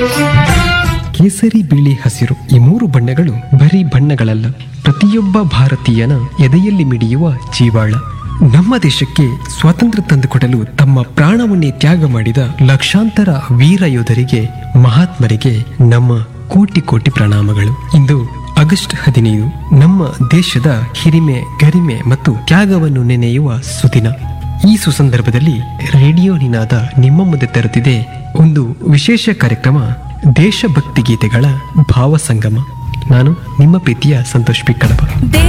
ಕೇಸರಿ ಬಿಳಿ ಹಸಿರು ಈ ಮೂರು ಬಣ್ಣಗಳು ಬರೀ ಬಣ್ಣಗಳಲ್ಲ ಪ್ರತಿಯೊಬ್ಬ ಭಾರತೀಯನ ಎದೆಯಲ್ಲಿ ಮಿಡಿಯುವ ಜೀವಾಳ ನಮ್ಮ ದೇಶಕ್ಕೆ ಸ್ವಾತಂತ್ರ್ಯ ತಂದುಕೊಡಲು ತಮ್ಮ ಪ್ರಾಣವನ್ನೇ ತ್ಯಾಗ ಮಾಡಿದ ಲಕ್ಷಾಂತರ ವೀರ ಯೋಧರಿಗೆ ಮಹಾತ್ಮರಿಗೆ ನಮ್ಮ ಕೋಟಿ ಕೋಟಿ ಪ್ರಣಾಮಗಳು ಇಂದು ಆಗಸ್ಟ್ ಹದಿನೈದು ನಮ್ಮ ದೇಶದ ಹಿರಿಮೆ ಗರಿಮೆ ಮತ್ತು ತ್ಯಾಗವನ್ನು ನೆನೆಯುವ ಸುದಿನ ಈ ಸುಸಂದರ್ಭದಲ್ಲಿ ರೇಡಿಯೋ ನಿನಾದ ನಿಮ್ಮ ಮುಂದೆ ತರುತ್ತಿದೆ ಒಂದು ವಿಶೇಷ ಕಾರ್ಯಕ್ರಮ ದೇಶಭಕ್ತಿ ಗೀತೆಗಳ ಭಾವ ಸಂಗಮ ನಾನು ನಿಮ್ಮ ಪ್ರೀತಿಯ ಸಂತೋಷ್ ಪಿ ಕಡಪ ದೇ